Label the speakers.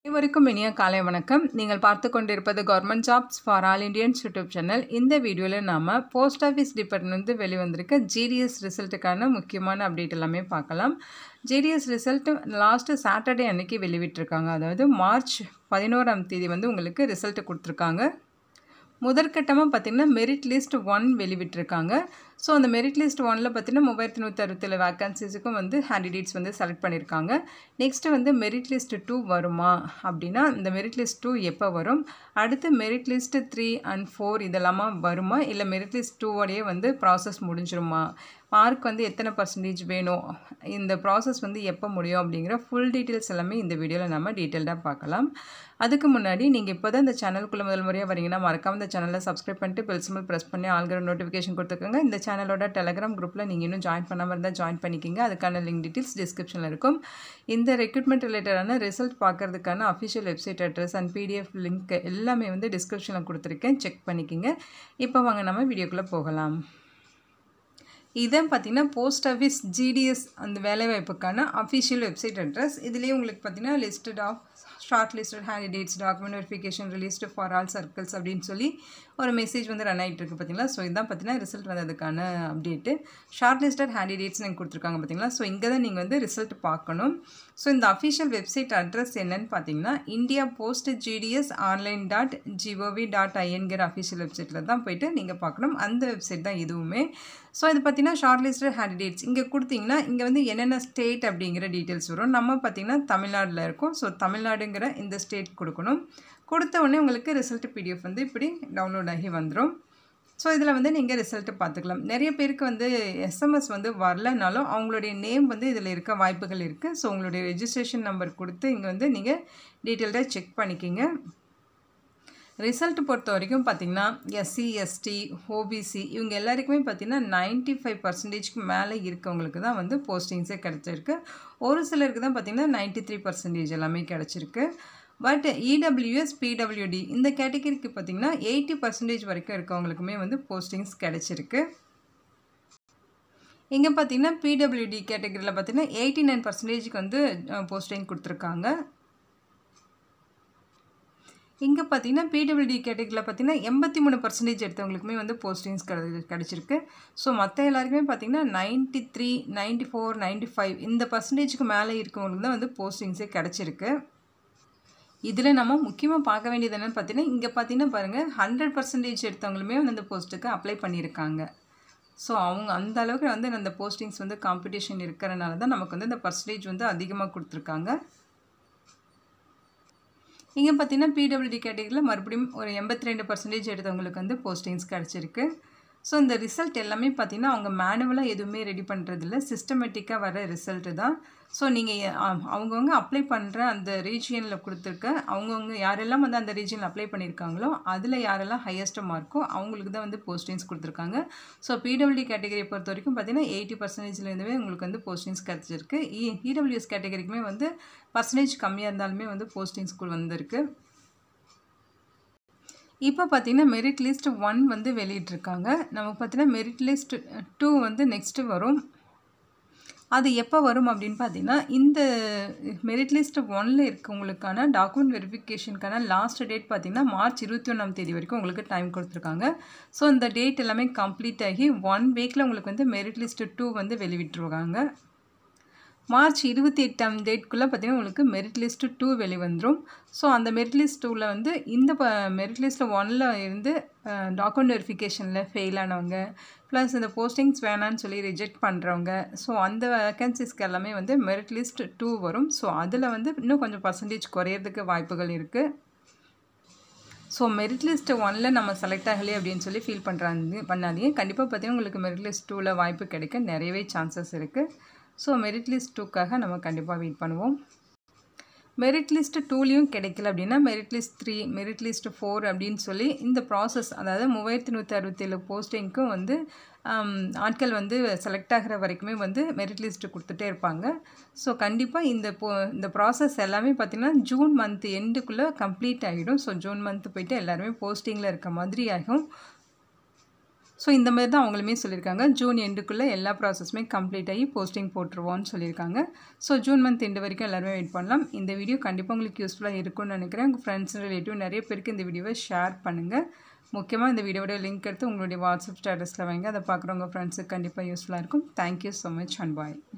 Speaker 1: அனைவருக்கும் இனிய காலை வணக்கம் நீங்கள் பார்த்து கொண்டிருப்பது government jobs for all Indians YouTube channel இந்த வீடியோவில் நாம் போஸ்ட் ஆஃபீஸ் டிபார்ட்மெண்ட் வெளிவந்திருக்க ஜிடிஎஸ் ரிசல்ட்டுக்கான முக்கியமான அப்டேட் எல்லாமே பார்க்கலாம் ஜிடிஎஸ் ரிசல்ட் லாஸ்ட்டு சாட்டர்டே அன்னைக்கு வெளிவிட்டிருக்காங்க அதாவது மார்ச் பதினோராம் தேதி வந்து உங்களுக்கு ரிசல்ட் கொடுத்துருக்காங்க முதற்கட்டமாக பார்த்திங்கன்னா மெரிட் லிஸ்ட் ஒன் வெளிவிட்டிருக்காங்க ஸோ அந்த மெரிட் லிஸ்ட் ஒனில் பார்த்தீங்கன்னா மூவாயிரத்தி நூற்றி அறுபத்தேழு வேக்கன்சிஸுக்கும் வந்து கேண்டிடேட்ஸ் வந்து செலக்ட் பண்ணியிருக்காங்க நெக்ஸ்ட்டு வந்து மெரிட் லிஸ்ட் டூ வருமா அப்படின்னா இந்த மெரிட் லிஸ்ட் டூ எப்போ வரும் அடுத்து merit list three and four இதெல்லாமா வருமா இல்லை மெரிட் லிஸ்ட் டூவோடையே வந்து ப்ராசஸ் முடிஞ்சிருமா மார்க் வந்து எத்தனை பர்சன்டேஜ் வேணும் இந்த ப்ராசஸ் வந்து எப்போ முடியும் அப்படிங்கிற ஃபுல் டீட்டெயில்ஸ் எல்லாமே இந்த வீடியோவில் நம்ம டீட்டெயில்டாக பார்க்கலாம் அதுக்கு முன்னாடி நீங்கள் இப்போ தான் இந்த சேனலுக்குள்ளே முதல் முறையாக வரீங்கன்னா மறக்காம இந்த சேனலை சப்ஸ்கிரைப் பண்ணிட்டு பெல் சிம்பிள் ப்ரெஸ் பண்ணி ஆல்கிற நோட்டிஃபிகேஷன் கொடுத்துக்கோங்க இந்த சேனலோட டெலகிராம் குரூப்பில் நீங்கள் இன்னும் ஜாயின் பண்ணாமல் இருந்தால் ஜாயின் பண்ணிக்கிங்க அதுக்கான லிங்க் டீட்டெயில்ஸ் டிஸ்கிரிப்ஷனில் இருக்கும் இந்த ரெக்ரூட்மெண்ட் ரிலேட்டடான ரிசல்ட் பார்க்கறதுக்கான official website address and PDF link எல்லாமே வந்து டிஸ்கிரிப்ஷனில் கொடுத்துருக்கேன் செக் பண்ணிக்கிங்க இப்போ வாங்க நம்ம வீடியோக்குள்ளே போகலாம் இதான் பார்த்தீங்கன்னா போஸ்ட் ஆஃபீஸ் ஜிடிஎஸ் அந்த வேலைவாய்ப்புக்கான அஃபிஷியல் வெப்சைட் அட்ரஸ் இதுலேயே உங்களுக்கு பார்த்தீங்கன்னா listed of shortlisted candidates document verification released for all circles அப்படின்னு சொல்லி ஒரு மெசேஜ் வந்து ரன் ஆகிட்டு இருக்கு பார்த்தீங்களா ஸோ இதான் பார்த்தீங்கன்னா ரிசல்ட் வந்ததுக்கான அப்டேட்டு ஷார்ட் லிஸ்டட் கேண்டிடேட்ஸ் நீங்கள் கொடுத்துருக்காங்க பார்த்தீங்களா ஸோ இங்கே தான் நீங்கள் வந்து ரிசல்ட் பார்க்கணும் ஸோ இந்த அஃபிஷியல் வெப்சைட் அட்ரஸ் என்னன்னு பார்த்தீங்கன்னா India post GDS online dot GOV dot ஐஎன்கிற அஃபிஷியல் வெப்சைட்டில் தான் போயிட்டு நீங்கள் பார்க்கணும் அந்த வெப்சைட் தான் இதுவுமே ஸோ இது பார்த்தீங்கன்னா ஷார்ட் லிஸ்டட் கேண்டிடேட்ஸ் இங்கே கொடுத்தீங்கன்னா இங்கே வந்து என்னென்ன ஸ்டேட் அப்படிங்கிற டீட்டெயில்ஸ் வரும் நம்ம பார்த்தீங்கன்னா தமிழ்நாட்டில் இருக்கும் ஸோ தமிழ்நாடுங்கிற இந்த ஸ்டேட் கொடுக்கணும் கொடுத்த உடனே உங்களுக்கு ரிசல்ட் பிடிஎஃப் வந்து இப்படி டவுன்லோட் ஆகி வந்துடும் ஸோ இதில் வந்து நீங்கள் ரிசல்ட்டு பார்த்துக்கலாம் நிறைய பேருக்கு வந்து எஸ்எம்எஸ் வந்து வரலனாலும் அவங்களுடைய நேம் வந்து இதில் இருக்க வாய்ப்புகள் இருக்குது ஸோ உங்களுடைய ரெஜிஸ்ட்ரேஷன் நம்பர் கொடுத்து இங்கே வந்து நீங்கள் டீட்டெயில்டாக செக் பண்ணிக்கிங்க ரிசல்ட் பொறுத்த வரைக்கும் பார்த்திங்கன்னா எஸ்சி எஸ்டி ஓபிசி இவங்க எல்லாருக்குமே பார்த்திங்கன்னா நைன்ட்டி ஃபைவ் பர்சன்டேஜ்க்கு மேலே இருக்கவங்களுக்கு தான் வந்து போஸ்டிங்ஸே கிடச்சிருக்கு ஒரு சிலருக்கு தான் பார்த்திங்கன்னா நைன்ட்டி த்ரீ பர்சன்டேஜ் எல்லாமே கிடச்சிருக்கு பட் இடபிள்யூஎஸ் பிடபிள்யூடி இந்த கேட்டகரிக்கு பார்த்திங்கன்னா எயிட்டி பர்சன்டேஜ் வரைக்கும் இருக்கவங்களுக்குமே வந்து போஸ்டிங்ஸ் கிடச்சிருக்கு இங்கே பார்த்தீங்கன்னா பிடபிள்யூடி கேட்டகரியில் பார்த்தீங்கன்னா எயிட்டி நைன் பர்சன்டேஜுக்கு வந்து போஸ்டிங் கொடுத்துருக்காங்க இங்கே பார்த்தீங்கன்னா பிடபிள்யூடி கேட்டகரியில் பார்த்தீங்கன்னா எண்பத்தி மூணு பர்சன்டேஜ் எடுத்தவங்களுக்குமே வந்து போஸ்டிங்ஸ் கிடை கிடச்சிருக்கு ஸோ மற்ற எல்லாருக்குமே பார்த்தீங்கன்னா ninety three ninety four ninety five இந்த பர்சன்டேஜுக்கு மேலே இருக்கவங்களுக்கு தான் வந்து போஸ்டிங்ஸே கிடச்சிருக்கு இதில் நம்ம முக்கியமாக பார்க்க வேண்டியது என்னென்னு பார்த்தீங்கன்னா இங்கே பார்த்தீங்கன்னா பாருங்கள் ஹண்ட்ரட் பர்சன்டேஜ் எடுத்தவங்களுமே வந்து அந்த போஸ்ட்டுக்கு அப்ளை பண்ணியிருக்காங்க ஸோ அவங்க அந்த அளவுக்கு வந்து அந்த போஸ்டிங்ஸ் வந்து காம்படிஷன் இருக்கிறனால தான் நமக்கு வந்து இந்த பர்சன்டேஜ் வந்து அதிகமாக கொடுத்துருக்காங்க இங்கே பார்த்தீங்கன்னா பிடபிள்யூடி கேட்டகரியில் மறுபடியும் ஒரு எண்பத்தி ரெண்டு பர்சன்டேஜ் எடுத்தவங்களுக்கு வந்து போஸ்டிங்ஸ் கிடச்சிருக்கு ஸோ இந்த ரிசல்ட் எல்லாமே பார்த்தீங்கன்னா அவங்க மேனுவலாக எதுவுமே ரெடி பண்ணுறதில்ல சிஸ்டமேட்டிக்காக வர ரிசல்ட்டு தான் ஸோ நீங்கள் அவங்கவுங்க அப்ளை பண்ணுற அந்த ரீஜியனில் கொடுத்துருக்க அவங்கவுங்க யாரெல்லாம் வந்து அந்த ரீஜியனில் அப்ளை பண்ணியிருக்காங்களோ அதில் யாரெல்லாம் ஹையஸ்ட் மார்க்கோ அவங்களுக்கு தான் வந்து போஸ்டிங்ஸ் கொடுத்துருக்காங்க ஸோ பிடபிள்யூ கேட்டகரியை பொறுத்த வரைக்கும் பார்த்தீங்கன்னா எயிட்டி பர்சன்டேஜ்லேருந்துவே உங்களுக்கு வந்து போஸ்டிங்ஸ் கிடச்சிருக்கு இடபிள்யூஎஸ் கேட்டகரிக்குமே வந்து பர்சன்டேஜ் கம்மியாக இருந்தாலுமே வந்து போஸ்டிங்ஸ் வந்திருக்கு இப்போ பார்த்தீங்கன்னா மெரிட் லிஸ்ட் ஒன் வந்து வெளியிட்ருக்காங்க நமக்கு பார்த்தீங்கன்னா மெரிட் லிஸ்ட் டூ வந்து நெக்ஸ்ட்டு வரும் அது எப்போ வரும் அப்படின்னு பார்த்தீங்கன்னா இந்த மெரிட் லிஸ்ட் ஒனில் இருக்கவங்களுக்கான டாக்குமெண்ட் வெரிஃபிகேஷனுக்கான லாஸ்ட் டேட் பார்த்தீங்கன்னா மார்ச் இருபத்தி ஒன்றாம் தேதி வரைக்கும் உங்களுக்கு டைம் கொடுத்துருக்காங்க ஸோ இந்த டேட் எல்லாமே கம்ப்ளீட் ஆகி ஒன் வீக்கில் உங்களுக்கு வந்து மெரிட் லிஸ்ட் டூ வந்து வெளிவிட்டுருவாங்க மார்ச் இருபத்தி எட்டாம் டேட்குள்ளே பார்த்தீங்கன்னா உங்களுக்கு மெரிட் லிஸ்ட்டு டூ வெளிவந்துடும் ஸோ அந்த மெரிட் லிஸ்ட் டூவில் வந்து இந்த ப மெரிட் லிஸ்ட்டில் ஒனில் இருந்து டாக்குமெண்ட் வெரிஃபிகேஷனில் ஃபெயில் ஆனவங்க ப்ளஸ் இந்த போஸ்டிங்ஸ் வேணான்னு சொல்லி ரிஜெக்ட் பண்ணுறவங்க ஸோ அந்த வேக்கன்சிஸ்க்கு எல்லாமே வந்து மெரிட் லிஸ்ட் டூ வரும் ஸோ அதில் வந்து இன்னும் கொஞ்சம் பர்சன்டேஜ் குறையிறதுக்கு வாய்ப்புகள் இருக்குது ஸோ மெரிட் லிஸ்ட் ஒனில் நம்ம செலக்ட் ஆகலை அப்படின்னு சொல்லி ஃபீல் பண்ணுறாங்க பண்ணாதீங்க கண்டிப்பாக பார்த்தீங்கன்னா உங்களுக்கு மெரிட் லிஸ்ட் டூவில் வாய்ப்பு கிடைக்க நிறையவே சான்சஸ் இருக்குது ஸோ மெரிட் லிஸ்ட் டூக்காக நம்ம கண்டிப்பாக வெயிட் பண்ணுவோம் மெரிட் லிஸ்ட் டூலேயும் கிடைக்கல அப்படின்னா merit list three merit list four அப்படின்னு சொல்லி இந்த ப்ராசஸ் அதாவது மூவாயிரத்தி நூற்றி அறுபத்தேழு போஸ்டிங்க்கும் வந்து ஆட்கள் வந்து செலக்ட் ஆகிற வரைக்குமே வந்து மெரிட் லிஸ்ட்டு கொடுத்துட்டே இருப்பாங்க ஸோ கண்டிப்பாக இந்த போ இந்த ப்ராசஸ் எல்லாமே பார்த்திங்கன்னா ஜூன் மந்த் எண்டுக்குள்ளே கம்ப்ளீட் ஆகிடும் ஸோ ஜூன் மந்த் போயிட்டு எல்லாருமே போஸ்டிங்கில் இருக்க மாதிரி ஆகும் ஸோ இந்த மாதிரி தான் அவங்களுமே சொல்லியிருக்காங்க ஜூன் எண்டுக்குள்ளே எல்லா ப்ராசஸுமே கம்ப்ளீட் ஆகி போஸ்டிங் போட்டுருவோன்னு சொல்லியிருக்காங்க ஸோ ஜூன் மந்த் எண்டு வரைக்கும் எல்லாருமே வெயிட் பண்ணலாம் இந்த வீடியோ கண்டிப்பாக உங்களுக்கு யூஸ்ஃபுல்லாக இருக்கும்னு நினைக்கிறேன் உங்கள் ஃப்ரெண்ட்ஸ் ரிலேட்டிவ் நிறைய பேருக்கு இந்த வீடியோவை ஷேர் பண்ணுங்கள் முக்கியமாக இந்த வீடியோட லிங்க் எடுத்து உங்களுடைய வாட்ஸ்அப் ஸ்டேட்டஸில் வைங்க அதை பார்க்குறவங்க ஃப்ரெண்ட்ஸுக்கு கண்டிப்பாக யூஸ்ஃபுல்லாக இருக்கும் thank you so much and bye